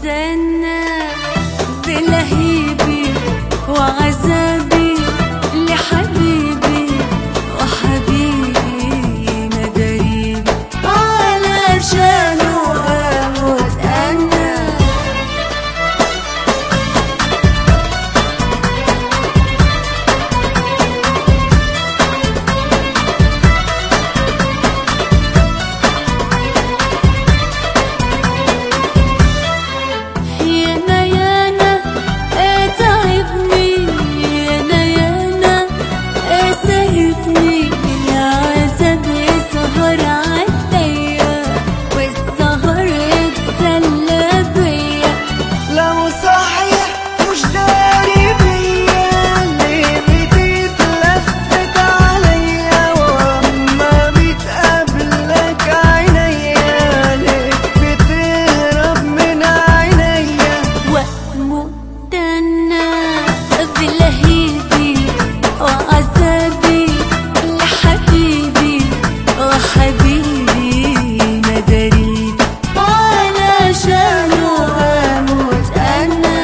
مستنى بلهيبي وعذابي لحبيبي وحبيبي مداريبي علشانه اموت انا يانا يانا اتعبني يانا يانا اسهبني العذاب يسهر عليا والسهر يتسلى بيا لو صحيح مش داري بيا ليه بتتلفت عليا واما بتقابلك عينيا ليه بتهرب من عينيا واموت انا بلهيبي وعذابي لحبيبي وحبيبي مداريبي علشانه اموت انا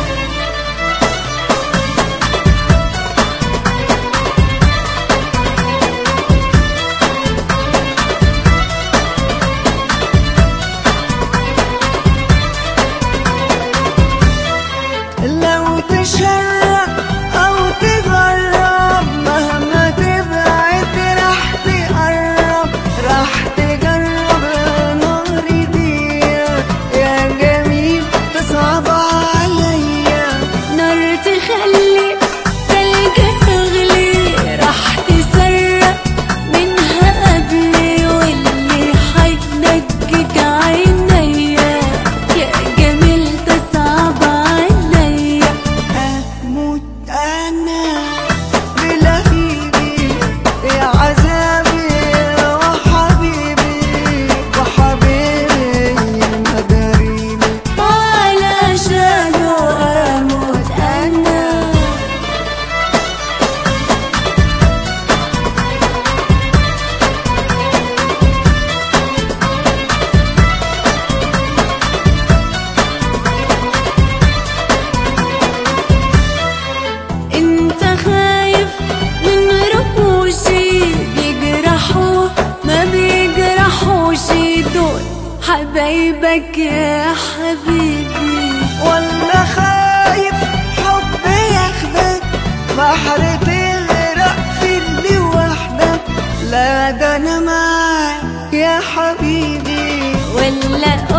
لو تشرق او تغرب مهما تبعد راح تقرب راح تجرب نار دي يا جميل تصعب عليا نار تخلي تلج تغلي راح تسرق منها قبلي واللي حينجك عينيا يا جميل تصعب عليا اموت انا بلهيبي يا عذابي وحبيبي وحبيبي مداريبي علشانه اموت انا انت خايف من رموشي بيجرحوا ما بيجرحوش دول حبايبك يا حبيبي ولا خايف حب ياخدك بحر تغرق في اللي وحدك لا ده انا معاك يا حبيبي ولا